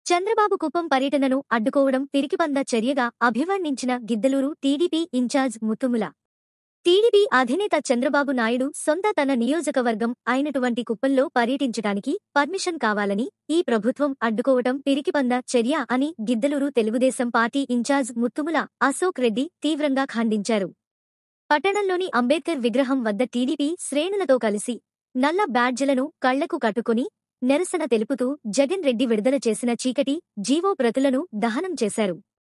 చంద్రబాబు కుప్పం పర్యటనను అడ్డుకోవడం పిరికిపంద చర్యగా అభివర్ణించిన Giddalur TDP incharge Muthumula TDP అధినేత చంద్రబాబు నాయుడు సొంత తన నియోజకవర్గం అయినటువంటి కుప్పంలో పర్యటించడానికి పర్మిషన్ కావాలని ఈ ప్రభుత్వం అడ్డుకోవటం పిరికిపంద చర్య అని గిద్దలూరు తెలుగుదేశం పార్టీ ఇన్ఛార్జ్ ముత్తుముల అశోక్ రెడ్డి తీవ్రంగా ఖండించారు పట్టణంలోని అంబేద్కర్ విగ్రహం వద్ద టీడీపీ శ్రేణులతో కలిసి నల్ల బ్యాడ్జలను కళ్లకు కట్టుకుని నిరసన తెలుపుతూ జగన్ రెడ్డి విడుదల చేసిన చీకటి జీవో ప్రతులను దహనం చేశారు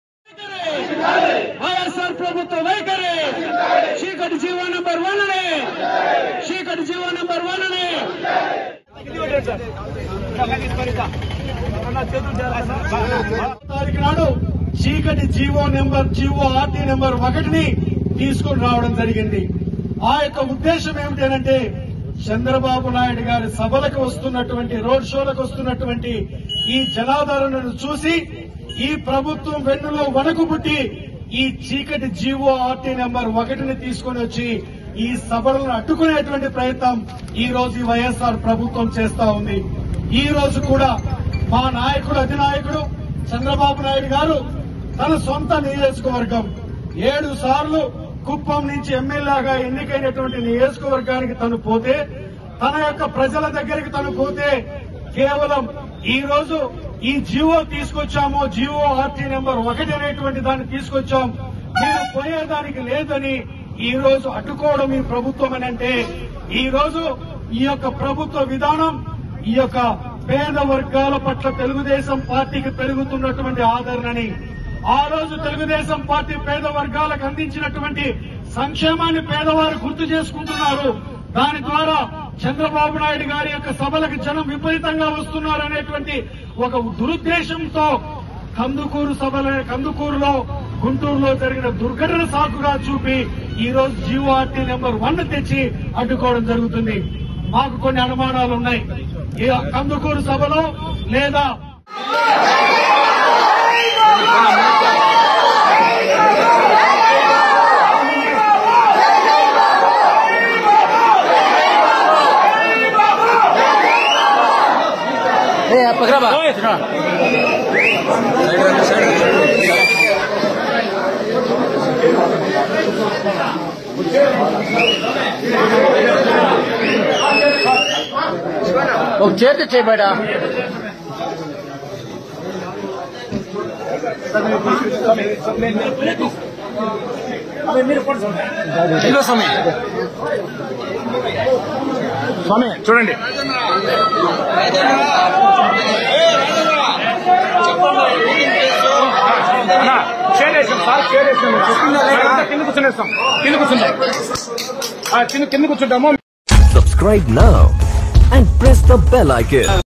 వైఎస్ఆర్ ప్రభుత్వ వైఖరి చీకటి జీవో నంబర్ వన్ అని చీకటి జీవో నంబర్ వన్ అని తారీఖు నాడు చీకటి GO number GO RT number ఒకటిని తీసుకొని రావడం జరిగింది ఆ యొక్క ఉద్దేశం ఏమిటంటే చంద్రబాబు నాయుడు గారి సభలకు వస్తున్నటువంటి రోడ్ షోలకు వస్తున్నటువంటి ఈ జనాదరణను చూసి ఈ ప్రభుత్వం వెన్నులో వణకు పుట్టి ఈ చీకటి జీవో ఆర్టీ నెంబర్ ఒకటిని తీసుకొని వచ్చి ఈ సభలను అడ్డుకునేటువంటి ప్రయత్నం ఈ రోజు ఈ వైఎస్ఆర్ ప్రభుత్వం చేస్తా ఉంది ఈ రోజు కూడా మా నాయకుడు అధినాయకుడు చంద్రబాబు నాయుడు గారు తన సొంత నియోజకవర్గం ఏడు సార్లు కుప్పం నుంచి ఎమ్మెల్యేగా ఎన్నికైనటువంటి నియోజకవర్గానికి తను పోతే తన యొక్క ప్రజల దగ్గరికి తను పోతే కేవలం ఈ రోజు ఈ జీవో తీసుకొచ్చాము జీవో ఆర్టీ నెంబర్ ఒకటి అనేటువంటి దాన్ని తీసుకొచ్చాం మీరు పోయేదానికి లేదని ఈ రోజు అడ్డుకోవడం ఈ ప్రభుత్వం అని అంటే ఈ రోజు ఈ యొక్క ప్రభుత్వ విధానం ఈ యొక్క పేద వర్గాల పట్ల తెలుగుదేశం పార్టీకి పెరుగుతున్నటువంటి ఆదరణని ఆ రోజు తెలుగుదేశం పార్టీ పేద వర్గాలకు అందించినటువంటి సంక్షేమాన్ని పేదవారు గుర్తు చేసుకుంటున్నారు దాని ద్వారా చంద్రబాబు నాయుడు గారి యొక్క సభలకు జనం విపరీతంగా వస్తున్నారు అనేటువంటి ఒక దురుద్దేశంతో కందుకూరు సభల కందుకూరులో గుంటూరులో జరిగిన దుర్ఘటన సాకుగా చూపి ఈ రోజు జీవోఆర్టీ నెంబర్ వన్ తెచ్చి అడ్డుకోవడం జరుగుతుంది మాకు కొన్ని అనుమానాలు ఉన్నాయి ఈ కందుకూరు సభలో లేదా ఏ పక్కన బా ఒక చేతి చేయబడ ఇదిగో స్వామి స్వామి చూడండి అన్నా, షేర్ చేసాం సార్ షేర్ చేసాం అంతా కింద కూర్చునేస్తాం కింద కూర్చుంటాం ఆ, కింద కింద కూర్చుంటాము Subscribe now and press the bell icon.